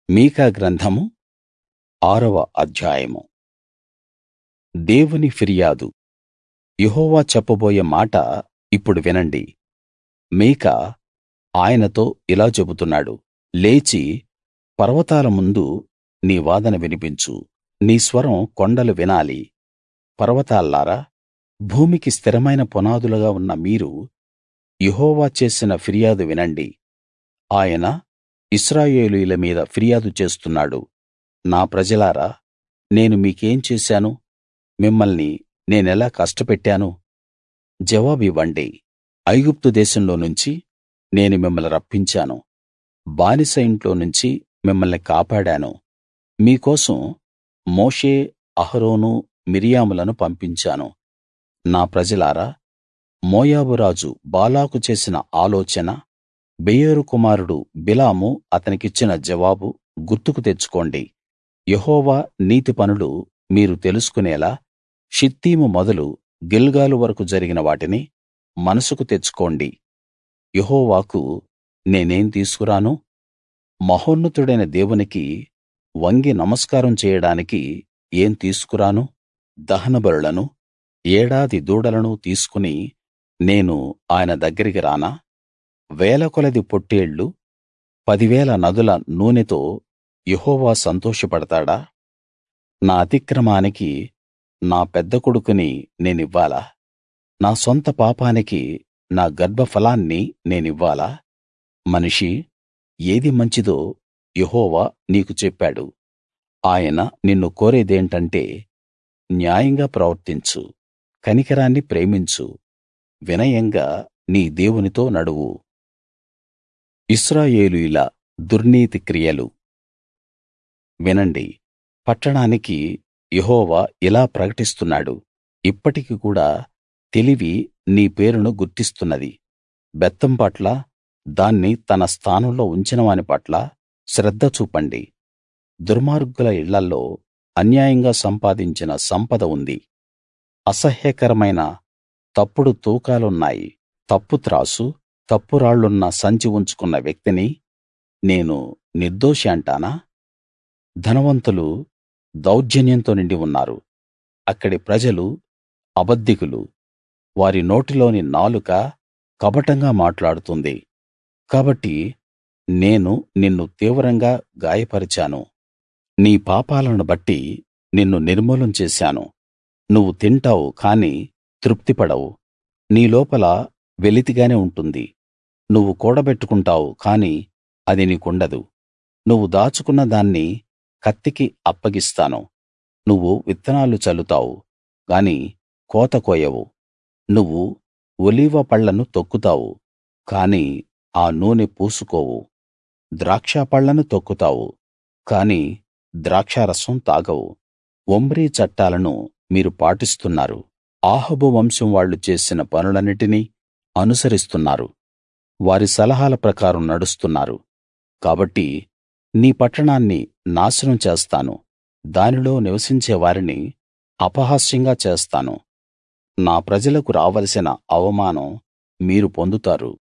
మీకా గ్రంథము ఆరవ అధ్యాయము దేవుని ఫిర్యాదు యెహోవా చెప్పబోయే మాట ఇప్పుడు వినండి మీకా ఆయనతో ఇలా చెబుతున్నాడు లేచి పర్వతాల ముందు నీ వాదన వినిపించు నీ స్వరం కొండలు వినాలి పర్వతాల్లారా భూమికి స్థిరమైన పునాదులుగా ఉన్న మీరు యెహోవా చేసిన ఫిర్యాదు వినండి ఆయన ఇశ్రాయేలీయుల మీద ఫిర్యాదు చేస్తున్నాడు నా ప్రజలారా నేను మీకేం చేశాను మిమ్మల్ని నేనెలా కష్టపెట్టాను జవాబివ్వండి ఐగుప్తు దేశంలో నుంచి నేను మిమ్మల్ని రప్పించాను బానిస ఇంట్లో నుంచి మిమ్మల్ని కాపాడాను మీ కోసం మోషే అహరోను మిర్యాములను పంపించాను నా ప్రజలారా మోయాబు రాజు బాలాకు చేసిన ఆలోచన బెయోరు కుమారుడు బిలాము అతనికిచ్చిన జవాబు గుర్తుకు తెచ్చుకోండి యెహోవా నీతి పనులు మీరు తెలుసుకునేలా షిత్తీము మొదలు గిల్గాలు వరకూ జరిగిన వాటిని మనసుకు తెచ్చుకోండి యెహోవాకు నేనేం తీసుకురాను మహోన్నతుడైన దేవునికి వంగి నమస్కారం చేయడానికి ఏం తీసుకురాను దహనబలులను ఏడాది దూడలను తీసుకుని నేను ఆయన దగ్గరికి రానా వేలకొలది పొట్టేళ్లు పదివేల నదుల నూనెతో యెహోవా సంతోషపడతాడా నా అతిక్రమానికి నా పెద్ద కొడుకుని నేనివ్వాలా నా సొంత పాపానికి నా గర్భఫలాన్ని నేనివ్వాలా మనిషీ ఏది మంచిదో యెహోవా నీకు చెప్పాడు ఆయన నిన్ను కోరేదేంటంటే న్యాయంగా ప్రవర్తించు కనికరాన్ని ప్రేమించు వినయంగా నీ దేవునితో నడువు ఇశ్రాయేలీయుల దుర్నీతి క్రియలు వినండి పట్టణానికి యెహోవా ఇలా ప్రకటిస్తున్నాడు ఇప్పటికి కూడా తెలివి నీ పేరును గుర్తిస్తున్నది బెత్తం పట్ల దాన్ని తన స్థానంలో ఉంచినవాని పట్ల శ్రద్ధ చూపండి దుర్మార్గుల ఇళ్ళల్లో అన్యాయంగా సంపాదించిన సంపద ఉంది అసహ్యకరమైన తప్పుడు తూకాలున్నాయి తప్పు త్రాసు తప్పు రాళ్లున్న సంచి ఉంచుకున్న వ్యక్తిని నేను నిర్దోషి అంటానా ధనవంతులు దౌర్జన్యంతో నిండి ఉన్నారు అక్కడి ప్రజలు అబద్ధికులు వారి నోటిలోని నాలుక కపటంగా మాట్లాడుతుంది కాబట్టి నేను నిన్ను తీవ్రంగా గాయపరిచాను నీ పాపాలను బట్టి నిన్ను నిర్మూలం చేశాను నువ్వు తింటావు కానీ తృప్తిపడవు నీ లోపల వెలితిగానే ఉంటుంది నువ్వు కూడబెట్టుకుంటావు కానీ అది నీకుండదు నువ్వు దాచుకున్న దాన్ని కత్తికి అప్పగిస్తాను నువ్వు విత్తనాలు చల్లుతావు గాని కోత కోయవు నువ్వు ఒలీవ పళ్ళను తొక్కుతావు కానీ ఆ నూనె పూసుకోవు ద్రాక్ష పళ్ళను తొక్కుతావు కానీ ద్రాక్షారసం తాగవు ఒమ్రీ చట్టాలను మీరు పాటిస్తున్నారు ఆహబు వంశం వాళ్ళు చేసిన పనులన్నిటినీ అనుసరిస్తున్నారు వారి సలహాల ప్రకారం నడుస్తున్నారు కాబట్టి నీ పట్టణాన్ని నాశనం చేస్తాను దానిలో నివసించే వారిని అపహాస్యంగా చేస్తాను నా ప్రజలకు రావలసిన అవమానం మీరు పొందుతారు